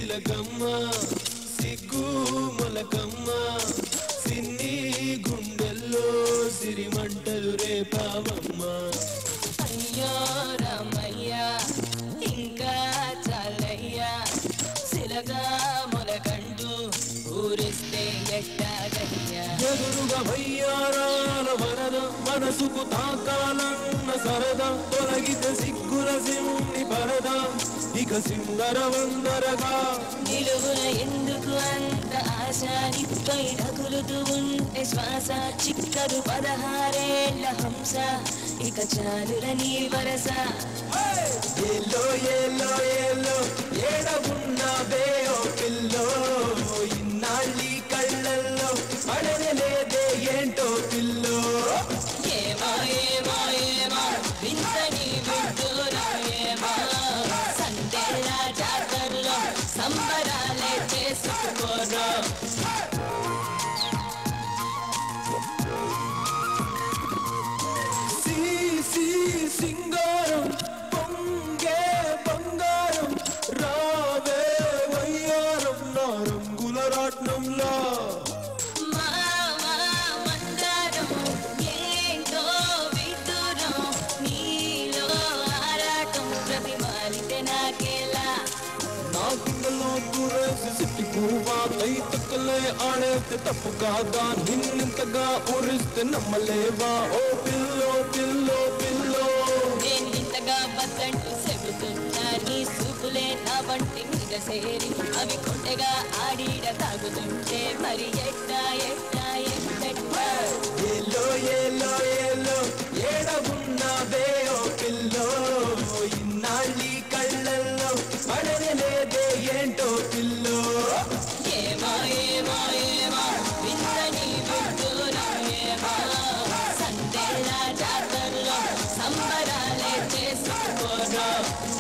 చిలకమ్మ సిగ్గు మొలకమ్మ సిన్ని గుండెల్లో సిరిమంటలు రేపావమ్మ అయ్యో రామయ్యా ఇంకా చాలయ్యా శిలగా మొలకంటూ ఊరిస్తే ఎట్టాగయ్యా ఎదురుగా వయ్యారాల వరద మనసుకు తాకాలన్న సరదా తొలగితే సిగ్గుల సిమ్ని పరద ఇక సిందర వందరగా నిలువున ఎందుకు అంత ఆశ నిప్పై రగులుతూ ఉంటే శ్వాస చిక్కరు పదహారేళ్ల హంస ఇక చాలుల నీ వరస ఏలో ఏలో ఏలో ఏడవున్నావే ఓ పిల్లో ఇన్నాళ్ళి కళ్ళల్లో పడనలేదే ఏంటో పిల్లో ఏమో ఏమో ఏమో వింత నీ విడ్డూరా ఏమో సందేళ్ళ జాతరలో సంబరాలే చేసుకోరా సీ సీ సింగారం పొంగే బంగారం రావే వయ్యారం నా రంగుల రాట్నంలా మావా మందారం ఏంటో విడ్డూరం నీలో ఆరాటం ప్రతిమాలితే నాకేలా నా కిందలో దూరేసి సిట్టి పువ్వా కై తక్కలే ఆడేస్తే తప్పు కాదా నిన్నింతగా ఊరిస్తే నమ్మలేవా ఓ పిల్లో పిల్లో పిల్లో నేను ఇంతగా బద్దంటూ చెబుతున్నా నీ సూపులే నా వంటి మీద సేరి అవి కొండగా ఆడిడ తాగుతుంటే మరి ఎట్టా ఎట్టా ఎట్టెట్టా ఏలో ఏలో ఏలో ఏడవున్నావే ఓ పిల్లో ఇన్నాళ్ళి కళ్ళల్లో పడనలేదే ఏంటో పిల్లో ఏమో ఏమో ఏమో వింత నీ విడ్డూరా ఏమో సందేళ్ళ జాతరలో సంబరాలే చేసుకోరా